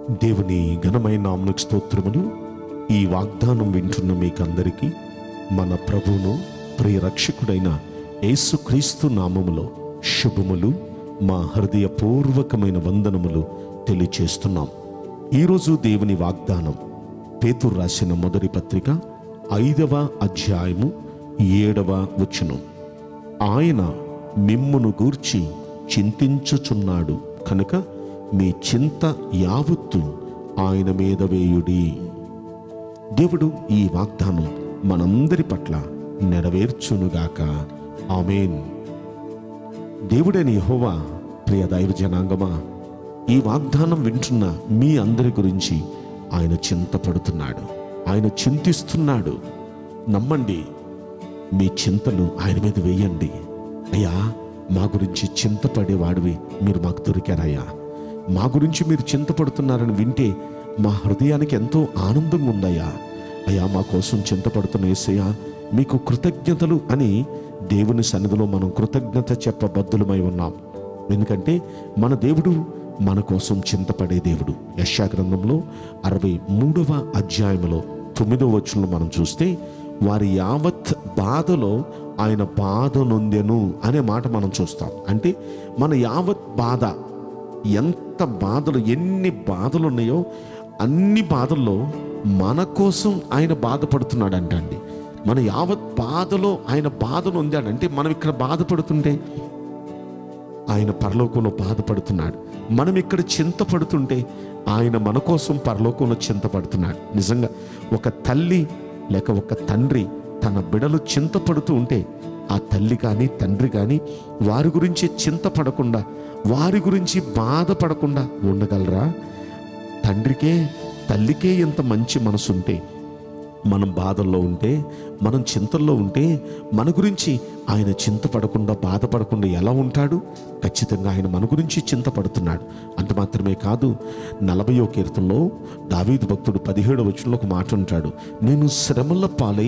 దేవుని ఘనమైన నామకు స్తోత్రములు ఈ వాగ్దానం వింటున్న మీకందరికీ మన ప్రభువును ప్రియ రక్షకుడైన యేసుక్రీస్తు నామములో శుభములు మా హృదయపూర్వకమైన వందనములు తెలియచేస్తున్నాం ఈరోజు దేవుని వాగ్దానం పేతురు రాసిన మొదటి పత్రిక ఐదవ అధ్యాయము ఏడవ వచనం ఆయన మిమ్మును గూర్చి చింతించుచున్నాడు కనుక మీ చింత యావత్తు ఆయన మీద వేయుడి దేవుడు ఈ వాగ్దానం మనందరి పట్ల నెరవేర్చునుగాక ఆమెన్ దేవుడని యెహోవా ప్రియ దైవ జనాంగమా ఈ వాగ్దానం వింటున్న మీ అందరి గురించి ఆయన చింతపడుతున్నాడు ఆయన చింతిస్తున్నాడు నమ్మండి మీ చింతలు ఆయన మీద వేయండి అయ్యా మా గురించి చింతపడేవాడివి మీరు మాకు దొరికారయ్యా మా గురించి మీరు చింతపడుతున్నారని వింటే మా హృదయానికి ఎంతో ఆనందంగా ఉందయ్యా అయ్యా మా కోసం చింతపడుతున్న ఏసయ్యా మీకు కృతజ్ఞతలు అని దేవుని సన్నిధిలో మనం కృతజ్ఞత చెప్పబద్దులమై ఉన్నాం ఎందుకంటే మన దేవుడు మన కోసం చింతపడే దేవుడు యశా గ్రంథంలో అరవై మూడవ అధ్యాయంలో తొమ్మిదవ వచనంలో మనం చూస్తే వారి యావత్ బాధలో ఆయన బాధ నొందెను అనే మాట మనం చూస్తాం అంటే మన యావత్ బాధ ఎంత బాధలు ఎన్ని బాధలు ఉన్నాయో అన్ని బాధల్లో మన కోసం ఆయన బాధపడుతున్నాడంట అండి మన యావత్ బాధలో ఆయన బాధను ఉందాడంటే మనం ఇక్కడ బాధపడుతుంటే ఆయన పరలోకంలో బాధపడుతున్నాడు మనం ఇక్కడ చింతపడుతుంటే ఆయన మన కోసం పరలోకంలో చింతపడుతున్నాడు నిజంగా ఒక తల్లి లేక ఒక తండ్రి తన బిడలు చింతపడుతూ ఉంటే ఆ తల్లి కానీ తండ్రి కానీ వారి గురించి చింతపడకుండా వారి గురించి బాధపడకుండా ఉండగలరా తండ్రికే తల్లికే ఎంత మంచి మనసుంటే మనం బాధల్లో ఉంటే మనం చింతల్లో ఉంటే మన గురించి ఆయన చింతపడకుండా బాధపడకుండా ఎలా ఉంటాడు ఖచ్చితంగా ఆయన మన గురించి చింతపడుతున్నాడు అంత మాత్రమే కాదు నలభయో కీర్తనలో దావీదు భక్తుడు పదిహేడు వచనంలో ఒక మాట ఉంటాడు నేను శ్రమల పాలై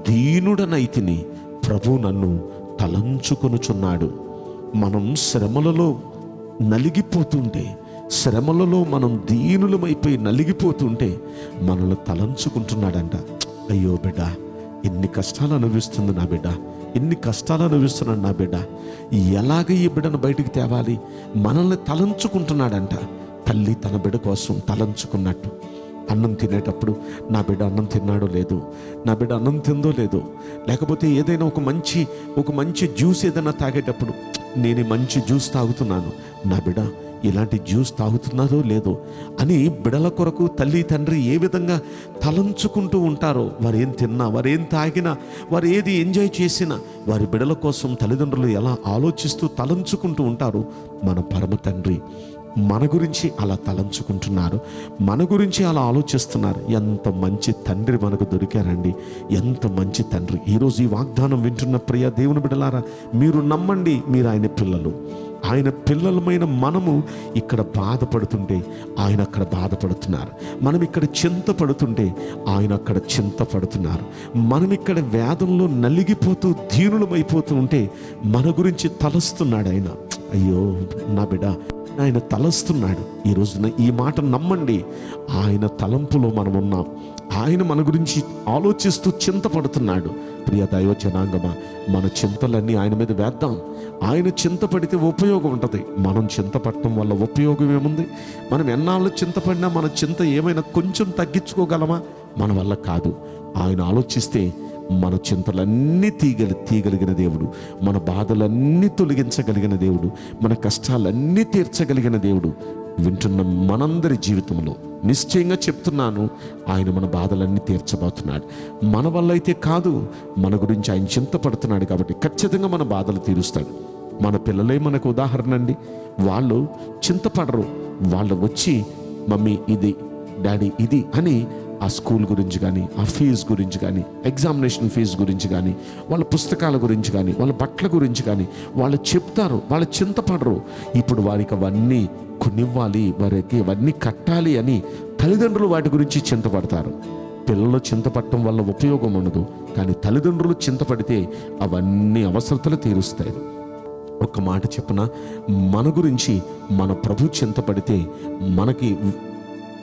దీనుడనైతిని ప్రభు నన్ను తలంచుకొనుచున్నాడు మనం శ్రమలలో నలిగిపోతుంటే శ్రమలలో మనం దీనులమైపోయి నలిగిపోతుంటే మనల్ని తలంచుకుంటున్నాడంట అయ్యో బిడ్డ ఎన్ని కష్టాలు అనుభవిస్తుంది నా బిడ్డ ఎన్ని కష్టాలు అనుభవిస్తున్నాడు నా బిడ్డ ఎలాగ ఈ బిడ్డను బయటికి తేవాలి మనల్ని తలంచుకుంటున్నాడంట తల్లి తన బిడ్డ కోసం తలంచుకున్నట్టు అన్నం తినేటప్పుడు నా బిడ్డ అన్నం తిన్నాడో లేదో నా బిడ్డ అన్నం తిందో లేదో లేకపోతే ఏదైనా ఒక మంచి ఒక మంచి జ్యూస్ ఏదైనా తాగేటప్పుడు నేను ఈ మంచి జ్యూస్ తాగుతున్నాను నా బిడ్డ ఇలాంటి జ్యూస్ తాగుతున్నారో లేదో అని బిడల కొరకు తల్లి తండ్రి ఏ విధంగా తలంచుకుంటూ ఉంటారో వారు ఏం తిన్నా వారు ఏం తాగినా వారు ఏది ఎంజాయ్ చేసినా వారి బిడల కోసం తల్లిదండ్రులు ఎలా ఆలోచిస్తూ తలంచుకుంటూ ఉంటారో మన పరమ తండ్రి మన గురించి అలా తలంచుకుంటున్నారు మన గురించి అలా ఆలోచిస్తున్నారు ఎంత మంచి తండ్రి మనకు దొరికారండి ఎంత మంచి తండ్రి ఈరోజు ఈ వాగ్దానం వింటున్న ప్రియ దేవుని బిడలారా మీరు నమ్మండి మీరు ఆయన పిల్లలు ఆయన పిల్లలమైన మనము ఇక్కడ బాధపడుతుంటే ఆయన అక్కడ బాధపడుతున్నారు మనం ఇక్కడ చింతపడుతుంటే ఆయన అక్కడ చింతపడుతున్నారు మనం ఇక్కడ వేదంలో నలిగిపోతూ దీనులమైపోతూ ఉంటే మన గురించి తలస్తున్నాడు ఆయన అయ్యో నా బిడ్డ ఆయన తలస్తున్నాడు ఈ రోజున ఈ మాట నమ్మండి ఆయన తలంపులో మనం ఉన్నాం ఆయన మన గురించి ఆలోచిస్తూ చింతపడుతున్నాడు ప్రియ దైవ జనాంగమా మన చింతలన్నీ ఆయన మీద వేద్దాం ఆయన చింతపడితే ఉపయోగం ఉంటుంది మనం చింతపడటం వల్ల ఉపయోగం ఏముంది మనం ఎన్నాళ్ళు చింతపడినా మన చింత ఏమైనా కొంచెం తగ్గించుకోగలమా మన వల్ల కాదు ఆయన ఆలోచిస్తే మన చింతలన్నీ తీగలి తీయగలిగిన దేవుడు మన బాధలన్నీ తొలగించగలిగిన దేవుడు మన కష్టాలన్నీ తీర్చగలిగిన దేవుడు వింటున్న మనందరి జీవితంలో నిశ్చయంగా చెప్తున్నాను ఆయన మన బాధలన్నీ తీర్చబోతున్నాడు మన వల్ల అయితే కాదు మన గురించి ఆయన చింతపడుతున్నాడు కాబట్టి ఖచ్చితంగా మన బాధలు తీరుస్తాడు మన పిల్లలే మనకు ఉదాహరణ అండి వాళ్ళు చింతపడరు వాళ్ళు వచ్చి మమ్మీ ఇది డాడీ ఇది అని ఆ స్కూల్ గురించి కానీ ఆ ఫీజు గురించి కానీ ఎగ్జామినేషన్ ఫీజు గురించి కానీ వాళ్ళ పుస్తకాల గురించి కానీ వాళ్ళ బట్టల గురించి కానీ వాళ్ళు చెప్తారు వాళ్ళు చింతపడరు ఇప్పుడు వారికి అవన్నీ కొనివ్వాలి వారికి అవన్నీ కట్టాలి అని తల్లిదండ్రులు వాటి గురించి చింతపడతారు పిల్లలు చింతపడటం వల్ల ఉపయోగం ఉండదు కానీ తల్లిదండ్రులు చింతపడితే అవన్నీ అవసరతలు తీరుస్తాయి ఒక్క మాట చెప్పన మన గురించి మన ప్రభు చింతపడితే మనకి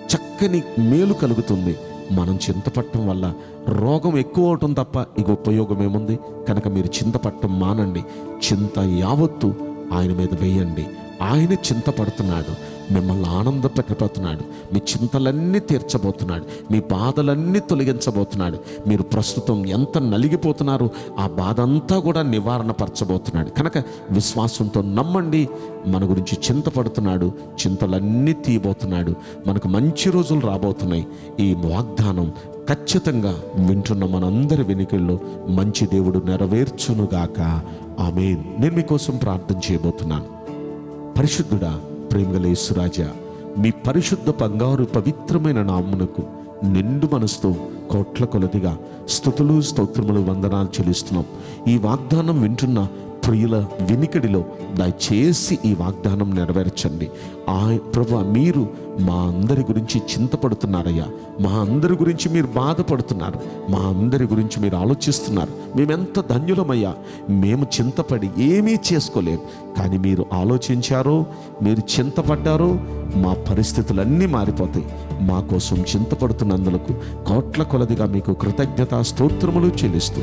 చక్కని మేలు కలుగుతుంది మనం చింతపట్టడం వల్ల రోగం ఎక్కువ అవటం తప్ప ఇక ఉపయోగం ఏముంది కనుక మీరు చింతపట్టం మానండి చింత యావత్తు ఆయన మీద వేయండి ఆయన చింతపడుతున్నాడు మిమ్మల్ని ఆనందపెట్టబోతున్నాడు మీ చింతలన్నీ తీర్చబోతున్నాడు మీ బాధలన్నీ తొలగించబోతున్నాడు మీరు ప్రస్తుతం ఎంత నలిగిపోతున్నారో ఆ బాధ అంతా కూడా నివారణ పరచబోతున్నాడు కనుక విశ్వాసంతో నమ్మండి మన గురించి చింతపడుతున్నాడు చింతలన్నీ తీయబోతున్నాడు మనకు మంచి రోజులు రాబోతున్నాయి ఈ వాగ్దానం ఖచ్చితంగా వింటున్న మనందరి వెనుకల్లో మంచి దేవుడు నెరవేర్చునుగాక ఆమె నేను మీకోసం ప్రార్థన చేయబోతున్నాను పరిశుద్ధుడా ప్రేమగల యేసురాజా మీ పరిశుద్ధ బంగారు పవిత్రమైన నామునకు నిండు మనసుతో కోట్ల కొలదిగా స్థుతులు స్తోత్రములు వందనాలు చెల్లిస్తున్నాం ఈ వాగ్దానం వింటున్న ప్రియుల వినికిడిలో దయచేసి ఈ వాగ్దానం నెరవేర్చండి ఆ ప్రభు మీరు మా అందరి గురించి చింతపడుతున్నారయ్యా మా అందరి గురించి మీరు బాధపడుతున్నారు మా అందరి గురించి మీరు ఆలోచిస్తున్నారు మేమెంత ధన్యులమయ్యా మేము చింతపడి ఏమీ చేసుకోలేం కానీ మీరు ఆలోచించారో మీరు చింతపడ్డారో మా పరిస్థితులన్నీ మారిపోతాయి మా కోసం చింతపడుతున్నందులకు కోట్ల కొలదిగా మీకు కృతజ్ఞత స్తోత్రములు చెల్లిస్తూ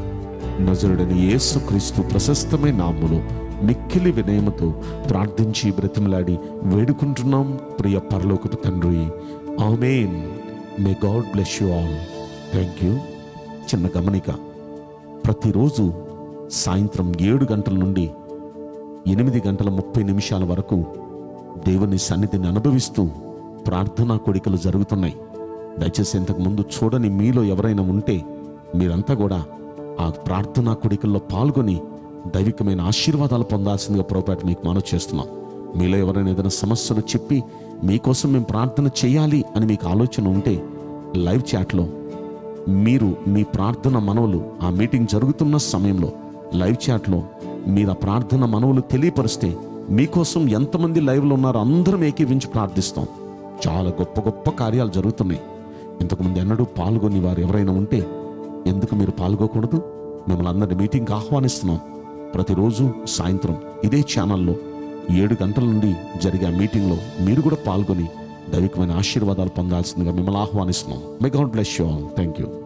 నజరుడని యేసుక్రీస్తు ప్రశస్తమైన నాములు మిక్కిలి వినయముతో ప్రార్థించి బ్రతిమలాడి వేడుకుంటున్నాం ప్రియ పరలోకపు తండ్రి amen may God bless you all thank you చిన్న గమనిక ప్రతిరోజు సాయంత్రం ఏడు గంటల నుండి ఎనిమిది గంటల ముప్పై నిమిషాల వరకు దేవుని సన్నిధిని అనుభవిస్తూ ప్రార్థనా కోడికలు జరుగుతున్నాయి దయచేసి ఇంతకు ముందు చూడని మీలో ఎవరైనా ఉంటే మీరంతా కూడా ఆ ప్రార్థనా కోడికల్లో పాల్గొని దైవికమైన ఆశీర్వాదాలు పొందాల్సిందిగా పొరపాటు మీకు మనవి చేస్తున్నాం మీలో ఎవరైనా ఏదైనా సమస్యలు చెప్పి మీకోసం మేము ప్రార్థన చేయాలి అని మీకు ఆలోచన ఉంటే లైవ్ చాట్లో మీరు మీ ప్రార్థన మనవులు ఆ మీటింగ్ జరుగుతున్న సమయంలో లైవ్ చాట్లో మీరు ఆ ప్రార్థన మనవులు తెలియపరిస్తే మీకోసం ఎంతమంది లైవ్లో ఉన్నారో అందరం ఏకీవించి ప్రార్థిస్తాం చాలా గొప్ప గొప్ప కార్యాలు జరుగుతున్నాయి ఇంతకుముందు ఎన్నడూ పాల్గొని వారు ఎవరైనా ఉంటే ఎందుకు మీరు పాల్గొకూడదు మిమ్మల్ని అందరి మీటింగ్కి ఆహ్వానిస్తున్నాం ప్రతిరోజు సాయంత్రం ఇదే ఛానల్లో ఏడు గంటల నుండి జరిగే ఆ మీటింగ్లో మీరు కూడా పాల్గొని దైవికమైన ఆశీర్వాదాలు పొందాల్సిందిగా మిమ్మల్ని ఆహ్వానిస్తున్నాం may God bless you all thank you